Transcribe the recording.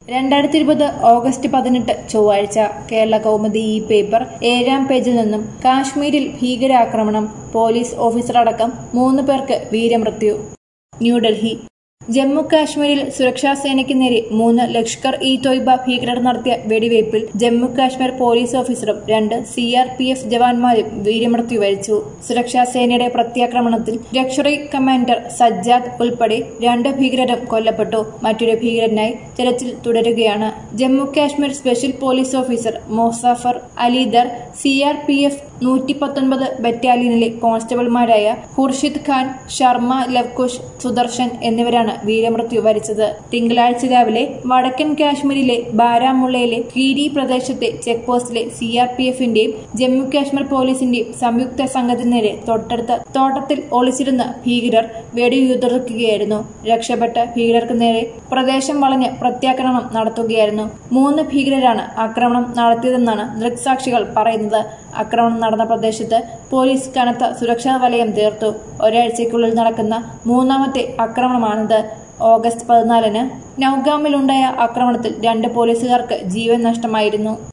രണ്ടായിരത്തി ഇരുപത് ഓഗസ്റ്റ് പതിനെട്ട് ചൊവ്വാഴ്ച കേരള കൗമുദി ഈ പേപ്പർ ഏഴാം പേജിൽ നിന്നും കാശ്മീരിൽ ഭീകരാക്രമണം പോലീസ് ഓഫീസറടക്കം മൂന്ന് പേർക്ക് വീരമൃത്യു ന്യൂഡൽഹി ജമ്മു കാശ്മീരിൽ സുരക്ഷാ സേനയ്ക്ക് നേരെ മൂന്ന് ലഷ്കർ ഇ തോയ്ബ ഭീകരർ നടത്തിയ വെടിവയ്പിൽ ജമ്മു കാശ്മീർ പോലീസ് ഓഫീസറും രണ്ട് സി ആർ പി എഫ് ജവാന്മാരും വീരമൃത്യു വരിച്ചു സുരക്ഷാ സേനയുടെ പ്രത്യാക്രമണത്തിൽ ലക്ഷറി കമാൻഡർ സജ്ജാദ് ഉൾപ്പെടെ രണ്ട് ഭീകരരും കൊല്ലപ്പെട്ടു മറ്റൊരു ഭീകരനായി തെരച്ചിൽ തുടരുകയാണ് Jammu Kashmir special police officer Mosafar Alidar C R P F നൂറ്റി പത്തൊൻപത് ബറ്റാലിയനിലെ കോൺസ്റ്റബിൾമാരായ ഖുർഷിദ് ഖാൻ ശർമ്മ ലവ്കുഷ് സുദർശൻ എന്നിവരാണ് വീരമൃത്യു വരിച്ചത് തിങ്കളാഴ്ച രാവിലെ വടക്കൻ കാശ്മീരിലെ ബാരാമുള്ളയിലെ കീരി പ്രദേശത്തെ ചെക്ക് പോസ്റ്റിലെ സി ആർ പി എഫിന്റെയും ജമ്മു കാശ്മീർ പോലീസിന്റെയും സംയുക്ത സംഘത്തിന് നേരെ തൊട്ടടുത്ത തോട്ടത്തിൽ ഒളിച്ചിരുന്ന ഭീകരർ വെടിയുതിർക്കുകയായിരുന്നു രക്ഷപ്പെട്ട ഭീകരർക്ക് നേരെ പ്രദേശം വളഞ്ഞ് പ്രത്യാക്രമണം നടത്തുകയായിരുന്നു മൂന്ന് ഭീകരരാണ് ആക്രമണം നടത്തിയതെന്നാണ് ദൃക്സാക്ഷികൾ പറയുന്നത് ആക്രമണം നടന്ന പ്രദേശത്ത് പോലീസ് കനത്ത സുരക്ഷാ വലയം തീർത്തു ഒരാഴ്ചയ്ക്കുള്ളിൽ നടക്കുന്ന മൂന്നാമത്തെ ആക്രമണമാണിത് ഓഗസ്റ്റ് പതിനാലിന് നൌഗാമിലുണ്ടായ ആക്രമണത്തിൽ രണ്ട് പോലീസുകാർക്ക് ജീവൻ നഷ്ടമായിരുന്നു